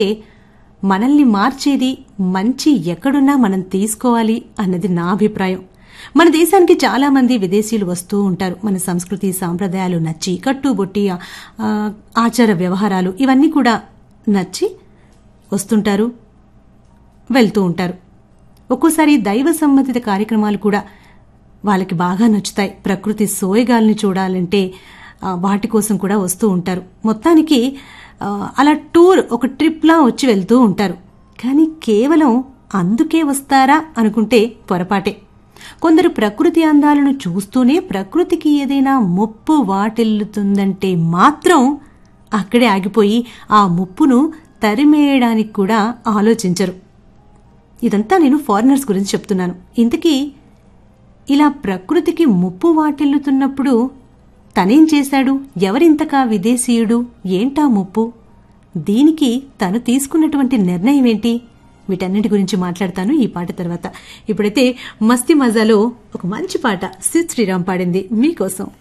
మనల్ని మార్చేది మంచి ఎక్కడున్నా మనం తీసుకోవాలి అన్నది నా అభిప్రాయం మన దేశానికి చాలా మంది విదేశీయులు వస్తూ ఉంటారు మన సంస్కృతి సాంప్రదాయాలు నచ్చి కట్టుబొట్టి ఆ, ఆచార వ్యవహారాలు ఇవన్నీ కూడా నచ్చి వస్తుంటారు వెళ్తూ ఉంటారు ఒక్కోసారి దైవ సంబంధిత కార్యక్రమాలు కూడా వాళ్ళకి బాగా నచ్చుతాయి ప్రకృతి సోయగాల్ని చూడాలంటే ఆ, వాటి కోసం కూడా వస్తూ ఉంటారు మొత్తానికి ఆ, అలా టూర్ ఒక ట్రిప్లా వచ్చి వెళ్తూ ఉంటారు కానీ కేవలం అందుకే వస్తారా అనుకుంటే పొరపాటే కొందరు ప్రకృతి అందాలను చూస్తూనే ప్రకృతికి ఏదైనా ముప్పు వాటిల్లుతుందంటే మాత్రం అక్కడే ఆగిపోయి ఆ ముప్పును తరిమేయడానికి కూడా ఆలోచించరు ఇదంతా నేను ఫారినర్స్ గురించి చెప్తున్నాను ఇంతకీ ఇలా ప్రకృతికి ముప్పు వాటిల్లుతున్నప్పుడు తనేం చేశాడు ఎవరింతకా విదేశీయుడు ఏంటా ముప్పు దీనికి తను తీసుకున్నటువంటి నిర్ణయం ఏంటి వీటన్నిటి గురించి మాట్లాడతాను ఈ పాట తర్వాత ఇప్పుడైతే మస్తి మజాలో ఒక మంచి పాట సిద్ శ్రీరామ్ పాడింది మీకోసం